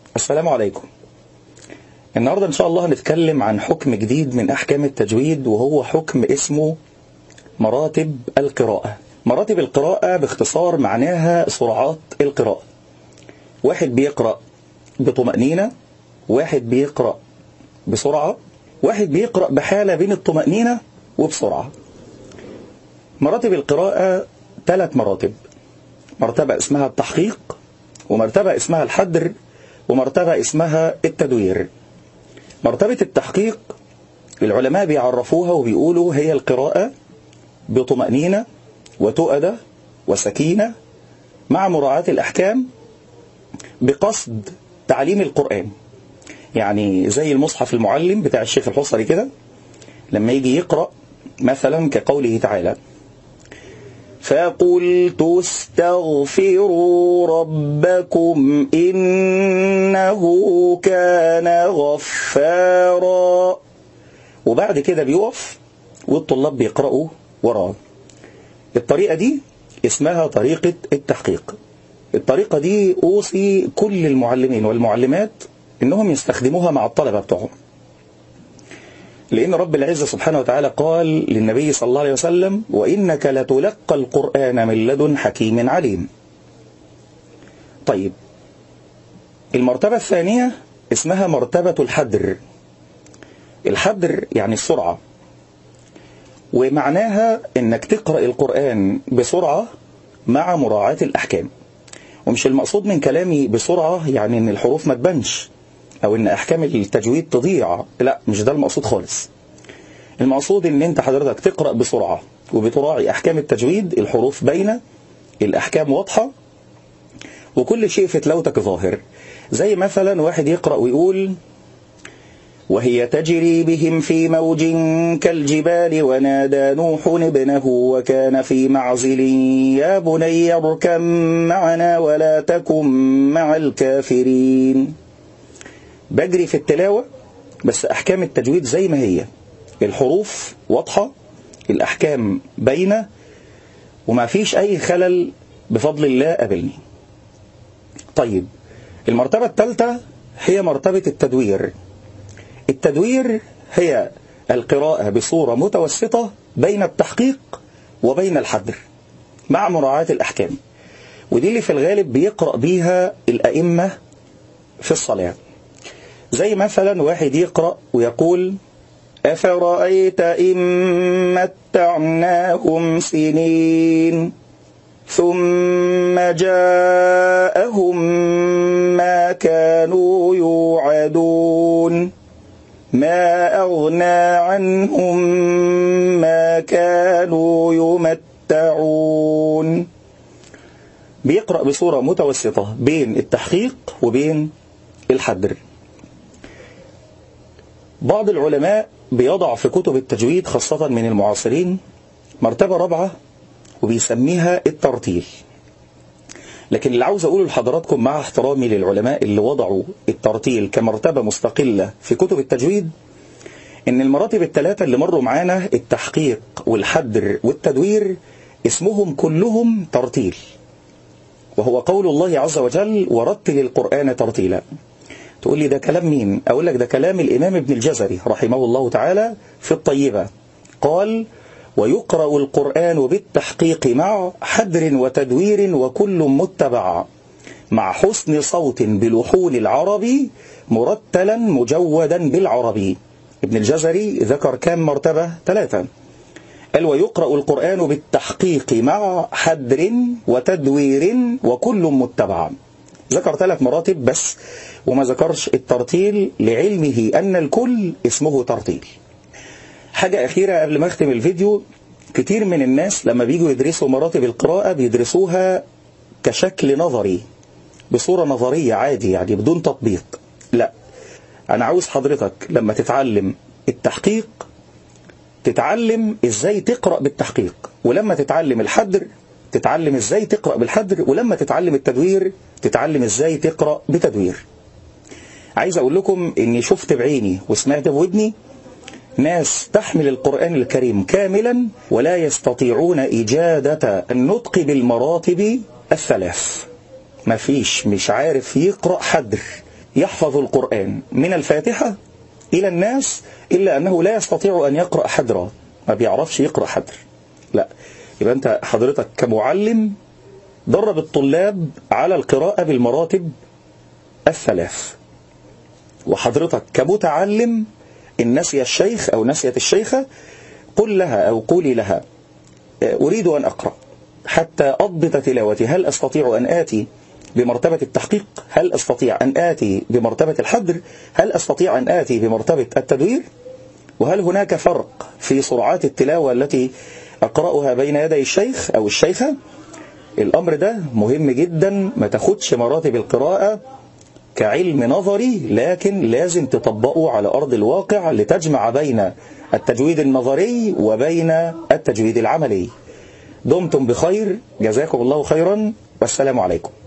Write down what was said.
السلام عليكم النهاردة إن شاء الله هنتكلم عن حكم جديد من أحكام التجويد وهو حكم اسمه مراتب القراءة مراتب القراءة باختصار معناها سرعات القراءة واحد بيقرأ بطمأنينة واحد بيقرأ بسرعة واحد بيقرأ بحالة بين الطمأنينة وبسرعة مراتب القراءة ثلاث مراتب مرتبة اسمها التحقيق ومرتبة اسمها الحدر ومرتبة اسمها التدوير مرتبة التحقيق العلماء بيعرفوها وبيقولوا هي القراءة بطمأنينة وتؤدة وسكينة مع مراعاة الأحكام بقصد تعليم القرآن يعني زي المصحف المعلم بتاع الشيخ الحصري كده لما يجي يقرأ مثلا كقوله تعالى فقلت استغفروا ربكم إنه كان غفارا وبعد كده بيقف والطلاب بيقرأوا وراه الطريقة دي اسمها طريقة التحقيق الطريقة دي أوصي كل المعلمين والمعلمات إنهم يستخدموها مع الطلبة بتوعهم لأن رب العزة سبحانه وتعالى قال للنبي صلى الله عليه وسلم وإنك لتلقى القرآن من لدن حكيم عليم طيب المرتبة الثانية اسمها مرتبة الحدر الحدر يعني السرعة ومعناها انك تقرأ القرآن بسرعة مع مراعاة الأحكام ومش المقصود من كلامي بسرعة يعني ان الحروف ما تبانش او ان احكام التجويد تضيع لا مش ده المقصود خالص المقصود ان انت حضرتك تقرأ بسرعة وبتراعي احكام التجويد الحروف باينة الاحكام واضحة وكل شيء في تلاوتك ظاهر زي مثلا واحد يقرأ ويقول وهي تجري بهم في موج كالجبال ونادى نوح ابنه وكان في معزل يا بني اركم معنا ولا تكن مع الكافرين بجري في التلاوة بس أحكام التجويد زي ما هي الحروف واضحة الأحكام باينة وما فيش أي خلل بفضل الله قابلني طيب المرتبة الثالثة هي مرتبة التدوير التدوير هي القراءة بصورة متوسطة بين التحقيق وبين الحدر مع مراعاة الأحكام ودي اللي في الغالب بيقرأ بيها الأئمة في الصلاة زي مثلا واحد يقرأ ويقول أفرأيت إن متعناهم سنين ثم جاءهم ما كانوا يوعدون ما أغنى عنهم ما كانوا يمتعون بيقرأ بصورة متوسطة بين التحقيق وبين الحدر بعض العلماء بيضع في كتب التجويد خاصة من المعاصرين مرتبة رابعة وبيسميها الترتيل لكن اللي عاوز أقوله لحضراتكم مع احترامي للعلماء اللي وضعوا الترتيل كمرتبة مستقلة في كتب التجويد إن المراتب الثلاثة اللي مروا معانا التحقيق والحدر والتدوير اسمهم كلهم ترتيل وهو قول الله عز وجل ورتل القرآن ترتيلا تقول لي ده كلام مين أقول لك ده كلام الإمام ابن الجزري رحمه الله تعالى في الطيبة قال ويقرأ القرآن بالتحقيق مع حدر وتدوير وكل متبع مع حسن صوت بلحون العربي مرتلا مجودا بالعربي ابن الجزري ذكر كام مرتبة ثلاثة قال ويقرأ القرآن بالتحقيق مع حدر وتدوير وكل متبع ذكر ثلاث مراتب بس وما ذكرش الترتيل لعلمه أن الكل اسمه ترتيل حاجة أخيرة قبل ما أختم الفيديو كتير من الناس لما بيجوا يدرسوا مراتب القراءة بيدرسوها كشكل نظري بصورة نظرية عادي يعني بدون تطبيق لا أنا عاوز حضرتك لما تتعلم التحقيق تتعلم إزاي تقرأ بالتحقيق ولما تتعلم الحدر تتعلم إزاي تقرأ بالحدر ولما تتعلم التدوير تتعلم إزاي تقرأ بتدوير عايز أقول لكم إني شفت بعيني وسمعت بودني ناس تحمل القرآن الكريم كاملا ولا يستطيعون إجادة النطق بالمراتب الثلاث ما فيش مش عارف يقرأ حدر يحفظ القرآن من الفاتحة إلى الناس إلا أنه لا يستطيع أن يقرأ حدرا ما بيعرفش يقرأ حدر لا يبقى أنت حضرتك كمعلم درب الطلاب على القراءة بالمراتب الثلاث وحضرتك كمتعلم إن نسي الشيخ أو نسيت الشيخة قل لها أو قولي لها أريد أن أقرأ حتى أضبط تلاوتي هل أستطيع أن آتي بمرتبة التحقيق هل أستطيع أن آتي بمرتبة الحدر هل أستطيع أن آتي بمرتبة التدوير وهل هناك فرق في سرعات التلاوة التي أقرأها بين يدي الشيخ أو الشيخة الأمر ده مهم جدا ما تاخدش مراتب القراءة كعلم نظري لكن لازم تطبقه على أرض الواقع لتجمع بين التجويد النظري وبين التجويد العملي دمتم بخير جزاكم الله خيرا والسلام عليكم